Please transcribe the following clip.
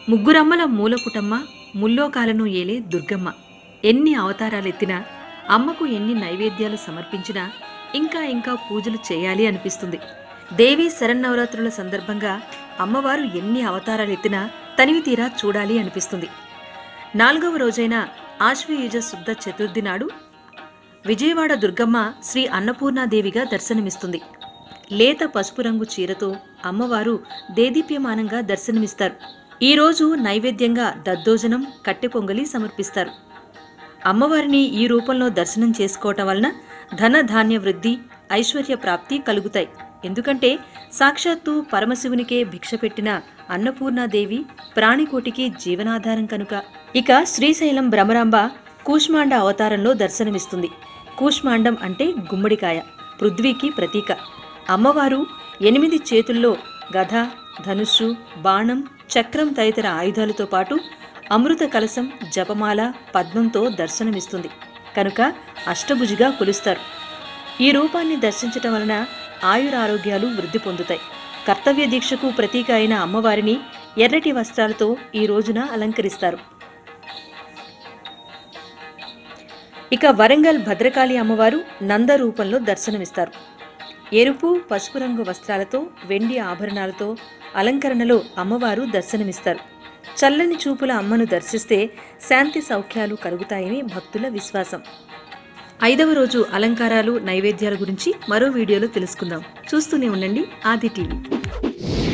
ముగ్గురమ్మల మూలపుటమ్మ ముల్లోకాలను ఏలే దుర్గమ్మ ఎన్ని అవతారాలెత్తినా అమ్మకు ఎన్ని నైవేద్యాలు సమర్పించినా ఇంకా ఇంకా పూజలు చేయాలి అనిపిస్తుంది దేవి శరన్నవరాత్రుల సందర్భంగా అమ్మవారు ఎన్ని అవతారాలెత్తినా తనివి తీరా చూడాలి అనిపిస్తుంది నాలుగవ రోజైన ఆశ్వయుజ శుద్ధ చతుర్థి నాడు విజయవాడ దుర్గమ్మ శ్రీ అన్నపూర్ణాదేవిగా దర్శనమిస్తుంది లేత పసుపు రంగు చీరతో అమ్మవారు దేదీప్యమానంగా దర్శనమిస్తారు ఈ రోజు నైవేద్యంగా దద్దోజనం కట్టె పొంగలి సమర్పిస్తారు అమ్మవారిని ఈ రూపంలో దర్శనం చేసుకోవటం వలన ధన ధాన్య వృద్ధి ఐశ్వర్య ప్రాప్తి కలుగుతాయి ఎందుకంటే సాక్షాత్తు పరమశివునికే భిక్ష పెట్టిన అన్నపూర్ణాదేవి ప్రాణికోటికి జీవనాధారం కనుక ఇక శ్రీశైలం భ్రమరాంబ కూష్మాండ అవతారంలో దర్శనమిస్తుంది కూష్మాండం అంటే గుమ్మడికాయ పృథ్వీకి ప్రతీక అమ్మవారు ఎనిమిది చేతుల్లో గధ ధనుస్సు బాణం చక్రం తదితర ఆయుధాలతో పాటు అమృత కలశం జపమాల పద్మంతో దర్శనమిస్తుంది కనుక అష్టభుజిగా కొలుస్తారు ఈ రూపాన్ని దర్శించటం వలన ఆయురారోగ్యాలు వృద్ధి పొందుతాయి కర్తవ్య దీక్షకు ప్రతీక అయిన అమ్మవారిని ఎర్రటి వస్త్రాలతో ఈ రోజున అలంకరిస్తారు ఇక వరంగల్ భద్రకాళి అమ్మవారు నంద రూపంలో దర్శనమిస్తారు ఎరుపు పసుపు రంగు వస్త్రాలతో వెండి ఆభరణాలతో అలంకరణలో అమ్మవారు దర్శనమిస్తారు చల్లని చూపుల అమ్మను దర్శిస్తే శాంతి సౌఖ్యాలు కలుగుతాయని భక్తుల విశ్వాసం ఐదవ రోజు అలంకారాలు నైవేద్యాల గురించి మరో వీడియోలో తెలుసుకుందాం చూస్తూనే ఉండండి ఆది టీవీ